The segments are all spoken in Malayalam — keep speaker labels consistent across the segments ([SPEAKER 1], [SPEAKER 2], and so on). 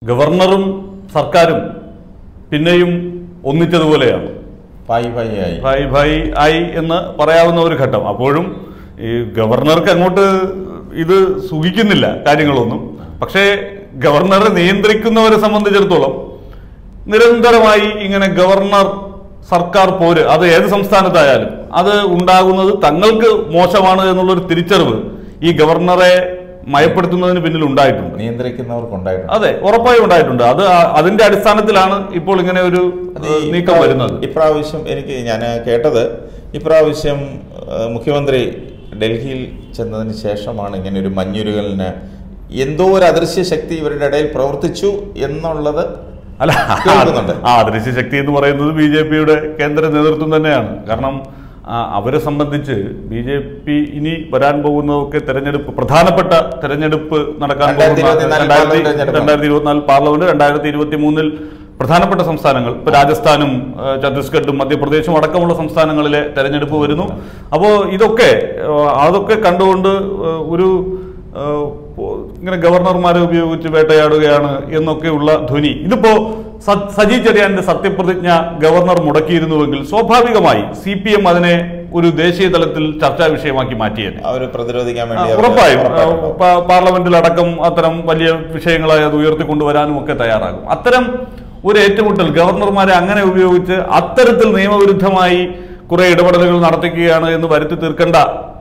[SPEAKER 1] ഗവർണറും സർക്കാരും പിന്നെയും ഒന്നിച്ചതുപോലെയാണ്
[SPEAKER 2] പായി പായി ആയി
[SPEAKER 1] ഭായ് ഭായ് ആയി എന്ന് പറയാവുന്ന ഒരു ഘട്ടം അപ്പോഴും ഈ ഗവർണർക്ക് അങ്ങോട്ട് ഇത് സുഖിക്കുന്നില്ല കാര്യങ്ങളൊന്നും പക്ഷേ ഗവർണറെ നിയന്ത്രിക്കുന്നവരെ സംബന്ധിച്ചിടത്തോളം നിരന്തരമായി ഇങ്ങനെ ഗവർണർ സർക്കാർ പോര് അത് ഏത് സംസ്ഥാനത്തായാലും അത് ഉണ്ടാകുന്നത് തങ്ങൾക്ക് മോശമാണ് എന്നുള്ളൊരു തിരിച്ചറിവ് ഈ ഗവർണറെ മയപ്പെടുത്തുന്നതിന് പിന്നിൽ ഉണ്ടായിട്ടുണ്ട്
[SPEAKER 2] നിയന്ത്രിക്കുന്നവർക്കുണ്ടായിട്ടുണ്ട്
[SPEAKER 1] അതെ ഉറപ്പായും ഉണ്ടായിട്ടുണ്ട് അത് ആ- അതിന്റെ അടിസ്ഥാനത്തിലാണ് ഇപ്പോൾ ഇങ്ങനെ ഒരു
[SPEAKER 2] അത്
[SPEAKER 1] ഏഹ്,
[SPEAKER 2] ഈ
[SPEAKER 1] നീക്കം
[SPEAKER 2] ഇപ്രാ-
[SPEAKER 1] വരുന്നത്
[SPEAKER 2] ഇപ്രാവശ്യം എനിക്ക് ഞാൻ കേട്ടത് ഇപ്രാവശ്യം ഏഹ്, മുഖ്യമന്ത്രി ഡൽഹിയിൽ ചെന്നതിന് ശേഷമാണ് ഇങ്ങനെ ഒരു മഞ്ഞുരുകലിന് എന്തോ ഒരു അദൃശ്യ ശക്തി ഇവരുടെ ഇടയിൽ പ്രവർത്തിച്ചു എന്നുള്ളത്
[SPEAKER 1] അല്ല
[SPEAKER 2] കേൾക്കുന്നുണ്ട്.
[SPEAKER 1] ആ ദൃശ്യശക്തി എന്ന് പറയുന്നത് ബി ജെ പിയുടെ കേന്ദ്ര നേതൃത്വം തന്നെയാണ് കാരണം ആ, അവരെ സംബന്ധിച്ച് ബി ജെ പി ഇനി വരാൻ പോകുന്നതൊക്കെ തെരഞ്ഞെടുപ്പ് പ്രധാനപ്പെട്ട തെരഞ്ഞെടുപ്പ് നടക്കാൻ
[SPEAKER 2] രണ്ടായിരത്തി
[SPEAKER 1] പോകുന്ന
[SPEAKER 2] ഇരുപത്തിനാല്
[SPEAKER 1] രണ്ടായിരത്തി
[SPEAKER 2] പാർലമെന്റ് തെരഞ്ഞെടുപ്പാണ്.
[SPEAKER 1] രണ്ടായിരത്തി ഇരുപത്തിനാല് പാർലമെന്റ് രണ്ടായിരത്തി ഇരുപത്തി മൂന്നിൽ പ്രധാനപ്പെട്ട സംസ്ഥാനങ്ങൾ ഇപ്പൊ രാജസ്ഥാനും ആ, ഛത്തീസ്ഗഡും മധ്യപ്രദേശും അടക്കമുള്ള സംസ്ഥാനങ്ങളിലെ തെരഞ്ഞെടുപ്പ് വരുന്നു അപ്പോൾ ഇതൊക്കെ ആ, അതൊക്കെ കണ്ടുകൊണ്ട് ആ, ഒരു ആ, ഇങ്ങനെ ഗവർണർമാരെ ഉപയോഗിച്ച് വേട്ടയാടുകയാണ് എന്നൊക്കെയുള്ള ധ്വനി ഇതിപ്പോ സ- സജി ചെറിയാന്റെ സത്യപ്രതിജ്ഞ ഗവർണർ മുടക്കിയിരുന്നുവെങ്കിൽ സ്വാഭാവികമായി സി പി എം അതിനെ ഒരു ദേശീയ തലത്തിൽ ചർച്ചാ വിഷയമാക്കി മാറ്റിയേനെ
[SPEAKER 2] അവർ പ്രതിരോധിക്കാൻ
[SPEAKER 1] ആ,
[SPEAKER 2] വേണ്ടി അവർ
[SPEAKER 1] ഉറപ്പായും
[SPEAKER 2] ഉറപ്പായിട്ടുണ്ടാവും.
[SPEAKER 1] ആ, പാ- പാർലമെന്റിലടക്കം അത്തരം വലിയ വിഷയങ്ങളായി അത് ഉയർത്തിക്കൊണ്ടുവരാനും ഒക്കെ തയ്യാറാകും അത്തരം ഒരു ഏറ്റുമുട്ടൽ ഗവർണർമാരെ അങ്ങനെ ഉപയോഗിച്ച് അത്തരത്തിൽ നിയമവിരുദ്ധമായി കുറെ ഇടപെടലുകൾ നടത്തിക്കുകയാണ് എന്ന് വരുത്തി തീർക്കേണ്ട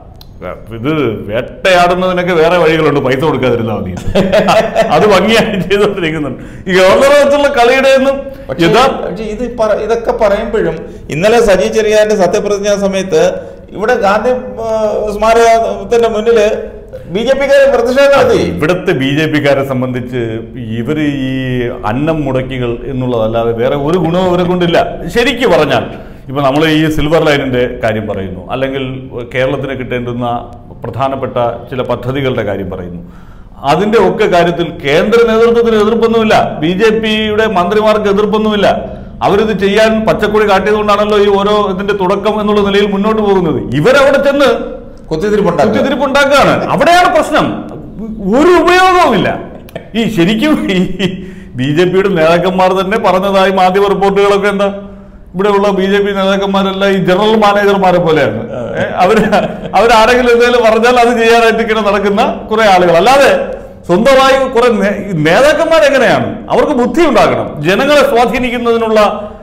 [SPEAKER 1] ഇത് വേട്ടയാടുന്നതിനൊക്കെ വേറെ വഴികളുണ്ട് പൈസ കൊടുക്കാതിരുന്നാൽ മതി അത് ഭംഗിയായി ചെയ്തുകൊണ്ടിരിക്കുന്നുണ്ട് ഈ ഗവർണറെ വെച്ചുള്ള കളിയുടെ ഒന്നും
[SPEAKER 2] പക്ഷേ
[SPEAKER 1] യഥാ
[SPEAKER 2] പക്ഷേ ഇത് പറ- ഇതൊക്കെ പറയുമ്പോഴും ഇന്നലെ സജി ചെറിയാന്റെ സത്യപ്രതിജ്ഞാ സമയത്ത് ഇവിടെ ഗാന്ധി ആ, സ്മാരകത്തിന്റെ മുന്നില് ബി ജെ പിക്കാരെ പ്രതിഷേധം നടത്തി
[SPEAKER 1] ഇവിടുത്തെ ബി ജെ പിക്കാരെ സംബന്ധിച്ച് ഇവർ ഈ അന്നം മുടക്കികൾ എന്നുള്ളതല്ലാതെ വേറെ ഒരു ഗുണവും ഇവരെ കൊണ്ടില്ല ശരിക്ക് പറഞ്ഞാൽ ഇപ്പൊ നമ്മൾ ഈ സിൽവർ ലൈനിന്റെ കാര്യം പറയുന്നു അല്ലെങ്കിൽ കേരളത്തിന് കിട്ടേണ്ടുന്ന പ്രധാനപ്പെട്ട ചില പദ്ധതികളുടെ കാര്യം പറയുന്നു അതിന്റെ ഒക്കെ കാര്യത്തിൽ കേന്ദ്ര നേതൃത്വത്തിന് എതിർപ്പൊന്നുമില്ല ബി ജെ പിയുടെ മന്ത്രിമാർക്ക് എതിർപ്പൊന്നുമില്ല അവരിത് ചെയ്യാൻ പച്ചക്കൊടി കാട്ടിയതുകൊണ്ടാണല്ലോ ഈ ഓരോ ഇതിന്റെ തുടക്കം എന്നുള്ള നിലയിൽ മുന്നോട്ട് പോകുന്നത് ഇവരവിടെ ചെന്ന്
[SPEAKER 2] കുത്തിത്തിരിപ്പുണ്ടാക്കി
[SPEAKER 1] കുത്തിത്തിരിപ്പ് ഉണ്ടാക്കുകയാണ് അവിടെയാണ് പ്രശ്നം ഒരു ഉപയോഗവുമില്ല ഈ ശരിക്കും ഈ ബി ജെ പിയുടെ നേതാക്കന്മാർ തന്നെ പറഞ്ഞതായി മാധ്യമ റിപ്പോർട്ടുകളൊക്കെ എന്താ ഇവിടെയുള്ള ബി ജെ പി നേതാക്കന്മാരെല്ലാം ഈ ജനറൽ മാനേജർമാരെ പോലെയാണ് ഏ, അവര് അവരാരെങ്കിലും എന്തെങ്കിലും പറഞ്ഞാൽ അത് ചെയ്യാനായിട്ട് ഇങ്ങനെ നടക്കുന്ന കുറെ ആളുകൾ അല്ലാതെ സ്വന്തമായി കുറെ നേ- ഈ നേതാക്കന്മാർ എങ്ങനെയാണ് അവർക്ക് ബുദ്ധി ഉണ്ടാകണം ജനങ്ങളെ സ്വാധീനിക്കുന്നതിനുള്ള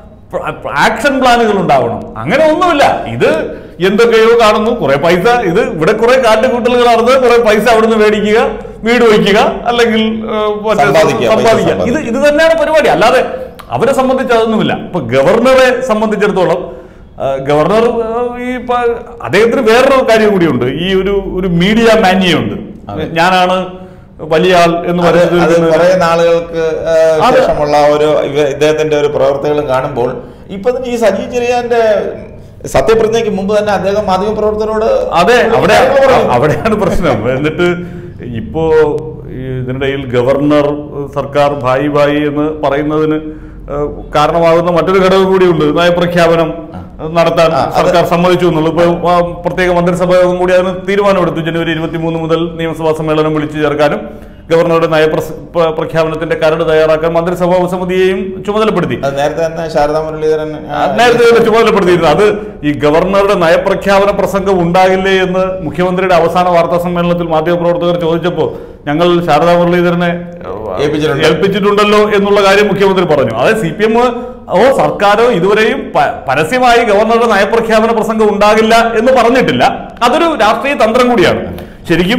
[SPEAKER 1] ആക്ഷൻ പ്ലാനുകൾ ഉണ്ടാവണം അങ്ങനെ ഒന്നുമില്ല ഇത് എന്തൊക്കെയോ കാണുന്നു കുറെ പൈസ ഇത് ഇവിടെ കുറെ കാട്ടുകൂട്ടലുകൾ നടന്ന് കുറെ പൈസ അവിടുന്ന് മേടിക്കുക വീട് വയ്ക്കുക അല്ലെങ്കിൽ ഏഹ്, മറ്റേ
[SPEAKER 2] സമ്പാദിക്കുക, പൈസ
[SPEAKER 1] സമ്പാദിക്കുക ഇത് ഇത് തന്നെയാണ് പരിപാടി അല്ലാതെ അവരെ സംബന്ധിച്ച് അതൊന്നുമില്ല ഇപ്പൊ ഗവർണറെ സംബന്ധിച്ചിടത്തോളം ആ, ഗവർണർ ആ, ഈ പ- അദ്ദേഹത്തിന് വേറൊരു കാര്യം കൂടിയുണ്ട് ഈ ഒരു ഒരു മീഡിയ മാന്യുണ്ട് ഞാനാണ് വലിയ ആൾ എന്ന്
[SPEAKER 2] അത് അത്
[SPEAKER 1] പറയുന്നത്
[SPEAKER 2] കുറെ നാളുകൾക്ക് ആ,
[SPEAKER 1] അത്
[SPEAKER 2] ശേഷമുള്ള ഒരു ഇവ- ഇദ്ദേഹത്തിന്റെ ഒരു പ്രവർത്തികളും കാണുമ്പോൾ ഇപ്പൊ തന്നെ ഈ സജി ചെറിയാന്റെ സത്യപ്രതിജ്ഞയ്ക്ക് മുമ്പ് തന്നെ അദ്ദേഹം മാധ്യമപ്രവർത്തകരോട്
[SPEAKER 1] അതെ അവിടെ
[SPEAKER 2] കാര്യങ്ങൾ പറഞ്ഞു.
[SPEAKER 1] അവിടെയാണ് പ്രശ്നം എന്നിട്ട് ഇപ്പോ ഈ ഇതിനിടയിൽ ഗവർണർ സർക്കാർ ഭായി ഭായി എന്ന് പറയുന്നതിന് ഏഹ്, കാരണമാകുന്ന മറ്റൊരു ഘടകം കൂടിയുണ്ട് നയപ്രഖ്യാപനം നടത്താൻ
[SPEAKER 2] ആ, അത്
[SPEAKER 1] സർക്കാർ സമ്മതിച്ചു എന്നുള്ളൂ ഇപ്പൊ ആ, പ്രത്യേക മന്ത്രിസഭാ യോഗം കൂടി അതിന് തീരുമാനമെടുത്തു ജനുവരി ഇരുപത്തി മൂന്ന് മുതൽ നിയമസഭാ സമ്മേളനം വിളിച്ചു ചേർക്കാനും ഗവർണറുടെ നയപ്രഖ്യാപനത്തിന്റെ കരട് തയ്യാറാക്കാൻ മന്ത്രിസഭാ ഉപസമിതിയെയും ചുമതലപ്പെടുത്തി
[SPEAKER 2] അത് നേരത്തെ തന്നെ ശാരദാ മുരളീധരൻ ആ,
[SPEAKER 1] നേരത്തെ തന്നെ ചുമതലപ്പെടുത്തിയിരുന്നു അത് ഈ ഗവർണറുടെ നയപ്രഖ്യാപന പ്രസംഗം ഉണ്ടാകില്ലേ എന്ന് മുഖ്യമന്ത്രിയുടെ അവസാന വാർത്താ സമ്മേളനത്തിൽ മാധ്യമപ്രവർത്തകർ ചോദിച്ചപ്പോൾ ഞങ്ങൾ ശാരദാ മുരളീധരനെ ഏഹ്,
[SPEAKER 2] ഏൽപ്പിച്ചിട്ടുണ്ട്.
[SPEAKER 1] ഏൽപ്പിച്ചിട്ടുണ്ടല്ലോ എന്നുള്ള കാര്യം മുഖ്യമന്ത്രി പറഞ്ഞു അതായത് സി പി എം ഓ സർക്കാരോ ഇതുവരെയും പ- പരസ്യമായി ഗവർണറുടെ നയപ്രഖ്യാപന പ്രസംഗം ഉണ്ടാകില്ല എന്ന് പറഞ്ഞിട്ടില്ല അതൊരു രാഷ്ട്രീയ തന്ത്രം കൂടിയാണ് ശരിക്കും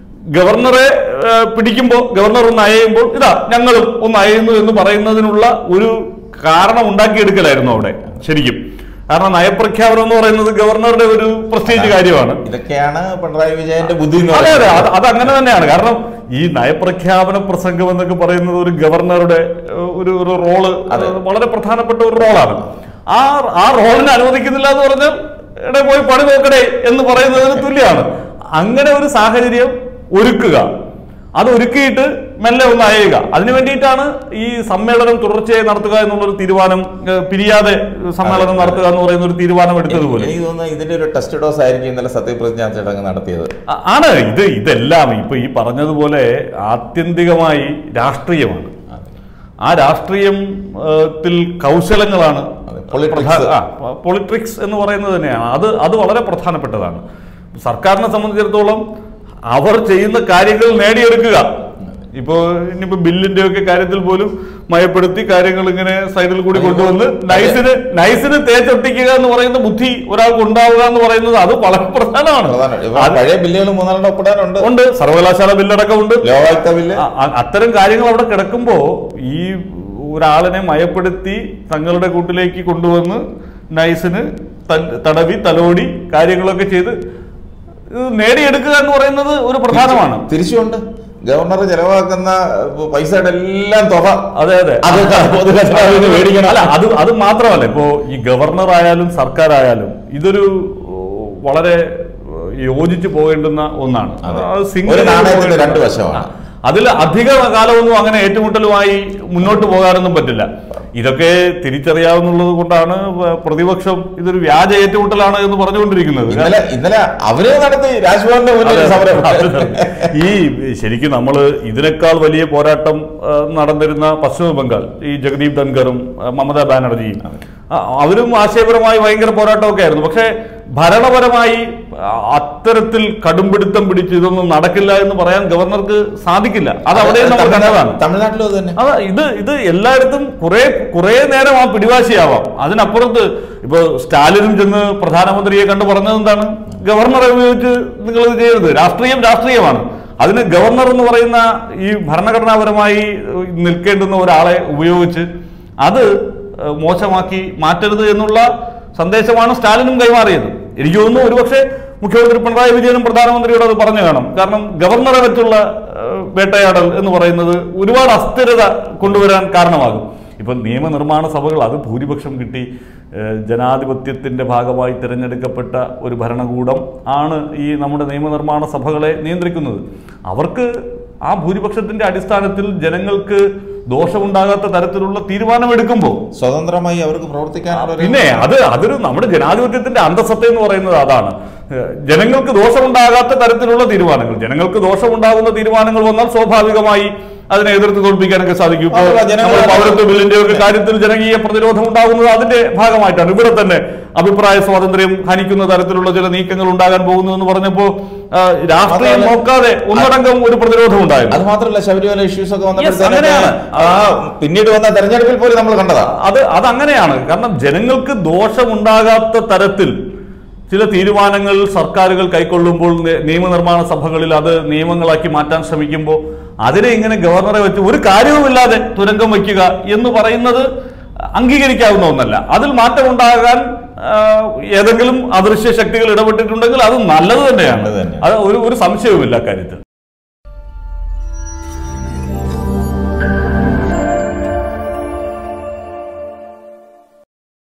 [SPEAKER 1] ഗവർണറെ ഏഹ്, പിടിക്കുമ്പോൾ ഗവർണർ ഒന്ന് അയയുമ്പോൾ ഇതാ ഞങ്ങളും ഒന്ന് അയയുന്നു എന്ന് പറയുന്നതിനുള്ള ഒരു കാരണം ഉണ്ടാക്കിയെടുക്കലായിരുന്നു അവിടെ ശരിക്കും കാരണം നയപ്രഖ്യാപനം എന്ന് പറയുന്നത് ഗവർണറുടെ ഒരു പ്രസ്റ്റേജ് കാര്യമാണ്
[SPEAKER 2] ഇതൊക്കെയാണ് പിണറായി വിജയന്റെ ബുദ്ധി എന്ന്
[SPEAKER 1] അതെ അതെ
[SPEAKER 2] പറയുന്നത്.
[SPEAKER 1] അത് അത് അങ്ങനെ തന്നെയാണ് കാരണം ഈ നയപ്രഖ്യാപന പ്രസംഗം എന്നൊക്കെ പറയുന്നത് ഒരു ഗവർണറുടെ ഏഹ്, ഒരു ഒരു റോള് ഏഹ്, വളരെ പ്രധാനപ്പെട്ട ഒരു റോളാണ് ആ ആ റോളിനെ അനുവദിക്കുന്നില്ല എന്ന് പറഞ്ഞാൽ എടേ പോയി പണി നോക്കടേ എന്ന് പറയുന്നതിന് തുല്യമാണ് അങ്ങനെ ഒരു സാഹചര്യം ഒരുക്കുക അത് ഒരുക്കിയിട്ട് മെല്ലെ ഒന്ന് അയയുക അതിനു വേണ്ടിയിട്ടാണ് ഈ സമ്മേളനം തുടർച്ചയായി നടത്തുക എന്നുള്ളൊരു തീരുമാനം ഏഹ്, പിരിയാതെ സമ്മേളനം നടത്തുക എന്ന് പറയുന്ന ഒരു തീരുമാനം എടുത്തതുപോലെ
[SPEAKER 2] എനിക്ക് തോന്നുന്നു ഇതിന്റെ ഒരു ടെസ്റ്റ് ഡോസ് ആയിരിക്കും ഇന്നലെ സത്യപ്രതിജ്ഞാ ചടങ്ങ് നടത്തിയത്
[SPEAKER 1] ആ- ആണ് ഇത് ഇതെല്ലാം ഇപ്പൊ ഈ പറഞ്ഞതുപോലെ ആത്യന്തികമായി രാഷ്ട്രീയമാണ് ആ രാഷ്ട്രീയത്തിൽ കൗശലങ്ങളാണ്
[SPEAKER 2] അതെ, politics.
[SPEAKER 1] പ്രധാ- ആ, പൊളിട്രിക്സ് എന്ന് പറയുന്നത് തന്നെയാണ് അത് അത് വളരെ പ്രധാനപ്പെട്ടതാണ് സർക്കാരിനെ സംബന്ധിച്ചിടത്തോളം അവർ ചെയ്യുന്ന കാര്യങ്ങൾ നേടിയെടുക്കുക ഇപ്പോ ഇനിയിപ്പോ ബില്ലിന്റെ ഒക്കെ കാര്യത്തിൽ പോലും മയപ്പെടുത്തി കാര്യങ്ങൾ ഇങ്ങനെ സൈഡിൽ കൂടി കൊണ്ടുവന്ന് നൈസിന് നൈസിന് തേച്ചൊട്ടിക്കുക എന്ന് പറയുന്ന ബുദ്ധി ഒരാൾക്ക് ഉണ്ടാവുക എന്ന് പറയുന്നത് അത് വളരെ പ്രധാനമാണ്
[SPEAKER 2] പ്രധാനം ഇപ്പൊ
[SPEAKER 1] അത്
[SPEAKER 2] പഴയ ബില്ലുകൾ മൂന്നാലെണ്ണം ഒപ്പിടാനുണ്ട്
[SPEAKER 1] ഉണ്ട് സർവകലാശാല ബില്ലടക്കം ഉണ്ട്
[SPEAKER 2] ലോകായുക്ത ബില്ല്
[SPEAKER 1] അ- അ- അത്തരം കാര്യങ്ങൾ അവിടെ കിടക്കുമ്പോ ഈ ഒരാളിനെ മയപ്പെടുത്തി തങ്ങളുടെ കൂട്ടിലേക്ക് കൊണ്ടുവന്ന് നൈസിന് തൽ- തടവി തലോടി കാര്യങ്ങളൊക്കെ ചെയ്ത് ഇത് നേടിയെടുക്കുക എന്ന് പറയുന്നത് ഒരു പ്രധാനമാണ്
[SPEAKER 2] തിരിച്ചുണ്ട് ഗവർണർ ചെലവാക്കുന്ന ഏഹ്, പൈസയുടെ എല്ലാം തുക
[SPEAKER 1] അതെ അതെ
[SPEAKER 2] അത് പൊതുഖജനാവിന് മേടിക്കണം
[SPEAKER 1] അല്ല അത് അത് മാത്രമല്ല ഇപ്പോ ഈ ഗവർണർ ആയാലും സർക്കാരായാലും ഇതൊരു ഏഹ്, വളരെ ഏഹ്, യോജിച്ചു പോകേണ്ടുന്ന ഒന്നാണ്
[SPEAKER 2] അതെ.
[SPEAKER 1] അത് single
[SPEAKER 2] ഒരു നാണയത്തിന്റെ
[SPEAKER 1] പോകേണ്ടുന്ന-
[SPEAKER 2] രണ്ട് വശമാണ്.
[SPEAKER 1] ആ. അതിൽ അധിക കാലമൊന്നും അങ്ങനെ ഏറ്റുമുട്ടലുമായി മുന്നോട്ട് പോകാനൊന്നും പറ്റില്ല ഇതൊക്കെ തിരിച്ചറിയാവുന്നുള്ളത് കൊണ്ടാണ് പ്രതിപക്ഷം ഇതൊരു വ്യാജ ഏറ്റുമുട്ടലാണ് എന്ന് പറഞ്ഞുകൊണ്ടിരിക്കുന്നത്
[SPEAKER 2] ഇന്നലെ ഇന്നലെ അവരെ നടത്തി രാജ്ഭവന്റെ മുന്നിൽ
[SPEAKER 1] അതെ,
[SPEAKER 2] സമരം
[SPEAKER 1] അതെ. ഈ ശരിക്കും നമ്മൾ ഇതിനേക്കാൾ വലിയ പോരാട്ടം ആ, നടന്നിരുന്ന പശ്ചിമ ബംഗാൾ ഈ ജഗദീപ് ധൻഖറും ആ, മമതാ ബാനർജിയും ആ, അവരും ആശയപരമായി ഭയങ്കര പോരാട്ടമൊക്കെ ആയിരുന്നു പക്ഷേ ഭരണപരമായി ആ, അത്തരത്തിൽ കടുംപിടുത്തം പിടിച്ച് ഇതൊന്നും നടക്കില്ല എന്ന് പറയാൻ ഗവർണർക്ക് സാധിക്കില്ല അത് അവിടെ നമ്മൾ കണ്ടതാണ്
[SPEAKER 2] തമിഴ്നാട്ടിലും അത് തന്നെ
[SPEAKER 1] അതാ ഇത് ഇത് എല്ലായിടത്തും കുറെ കുറെ നേരം ആ പിടിവാശിയാവാം അതിനപ്പുറത്ത് ഇപ്പൊ സ്റ്റാലിനും ചെന്ന് പ്രധാനമന്ത്രിയെ കണ്ട് പറഞ്ഞത് എന്താണ് ഗവർണറെ ഉപയോഗിച്ച് നിങ്ങൾ ഇത് ചെയ്യരുത് രാഷ്ട്രീയം രാഷ്ട്രീയമാണ് അതിന് ഗവർണർ എന്ന് പറയുന്ന ഈ ഭരണഘടനാപരമായി നിൽക്കേണ്ടുന്ന ഒരാളെ ഉപയോഗിച്ച് അത് ഏഹ്, മോശമാക്കി മാറ്റരുത് എന്നുള്ള സന്ദേശമാണ് സ്റ്റാലിനും കൈമാറിയത് എനിക്ക് തോന്നുന്നു ഒരുപക്ഷെ മുഖ്യമന്ത്രി പിണറായി വിജയനും പ്രധാനമന്ത്രിയോട് അത് പറഞ്ഞു കാണും കാരണം ഗവർണറെ വെച്ചുള്ള ഏഹ്, വേട്ടയാടൽ എന്ന് പറയുന്നത് ഒരുപാട് അസ്ഥിരത കൊണ്ടുവരാൻ കാരണമാകും ഇപ്പം നിയമനിർമ്മാണ സഭകൾ അത് ഭൂരിപക്ഷം കിട്ടി ഏഹ്, ജനാധിപത്യത്തിന്റെ ഭാഗമായി തിരഞ്ഞെടുക്കപ്പെട്ട ഒരു ഭരണകൂടം ആണ് ഈ നമ്മുടെ നിയമനിർമ്മാണ സഭകളെ നിയന്ത്രിക്കുന്നത് അവർക്ക് ആ ഭൂരിപക്ഷത്തിന്റെ അടിസ്ഥാനത്തിൽ ജനങ്ങൾക്ക് ദോഷമുണ്ടാകാത്ത തരത്തിലുള്ള തീരുമാനമെടുക്കുമ്പോൾ
[SPEAKER 2] സ്വതന്ത്രമായി അവർക്ക് പ്രവർത്തിക്കാനുള്ള ഒരു-
[SPEAKER 1] പിന്നെ അത് അതൊരു നമ്മുടെ ജനാധിപത്യത്തിന്റെ അന്തസത്ത എന്ന് പറയുന്നത് അതാണ് ഏഹ് ജനങ്ങൾക്ക് ദോഷമുണ്ടാകാത്ത തരത്തിലുള്ള തീരുമാനങ്ങൾ ജനങ്ങൾക്ക് ദോഷമുണ്ടാകുന്ന തീരുമാനങ്ങൾ വന്നാൽ സ്വാഭാവികമായി അതിനെ എതിർത്ത് തോൽപ്പിക്കാനൊക്കെ സാധിക്കും ഇപ്പോൾ
[SPEAKER 2] അതല്ല, ജനങ്ങൾ
[SPEAKER 1] നമ്മൾ പൗരത്വ ബില്ലിന്റെ ഒക്കെ കാര്യത്തിൽ ജനകീയ പ്രതിരോധം ഉണ്ടാകുന്നത് അതിന്റെ ഭാഗമായിട്ടാണ് ഇവിടെ തന്നെ അഭിപ്രായ സ്വാതന്ത്ര്യം ഹനിക്കുന്ന തരത്തിലുള്ള ചില നീക്കങ്ങൾ ഉണ്ടാകാൻ പോകുന്നു എന്ന് പറഞ്ഞപ്പോ ആ, രാഷ്ട്രീയം
[SPEAKER 2] മാത്രമല്ല,
[SPEAKER 1] നോക്കാതെ ഒന്നടങ്കം ഒരു പ്രതിരോധം ഉണ്ടായിരുന്നു
[SPEAKER 2] അത് മാത്രമല്ല ശബരിമല ഇഷ്യൂസ് ഒക്കെ
[SPEAKER 1] അങ്ങനെയാണ്.
[SPEAKER 2] വന്നപ്പോഴത്തേക്ക് ആ പിന്നീട് വന്ന തെരഞ്ഞെടുപ്പിൽ പോലും നമ്മൾ കണ്ടതാ
[SPEAKER 1] അത് അതങ്ങനെയാണ് കാരണം ജനങ്ങൾക്ക് ദോഷമുണ്ടാകാത്ത തരത്തിൽ ചില തീരുമാനങ്ങൾ സർക്കാരുകൾ കൈക്കൊള്ളുമ്പോൾ നി- നിയമനിർമ്മാണ സഭകളിൽ അത് നിയമങ്ങളാക്കി മാറ്റാൻ ശ്രമിക്കുമ്പോൾ അതിനെ ഇങ്ങനെ ഗവർണറെ വെച്ച് ഒരു കാര്യവുമില്ലാതെ തുരങ്കം വയ്ക്കുക എന്ന് പറയുന്നത് അംഗീകരിക്കാവുന്ന ഒന്നല്ല അതിൽ മാറ്റമുണ്ടാകാൻ ആ, ഏതെങ്കിലും അദൃശ്യ ശക്തികൾ ഇടപെട്ടിട്ടുണ്ടെങ്കിൽ അത് നല്ലത് തന്നെയാണ്
[SPEAKER 2] നല്ലത് തന്നെയാണ്.
[SPEAKER 1] അത് ഒരു ഒരു സംശയവുമില്ല കാര്യത്തിൽ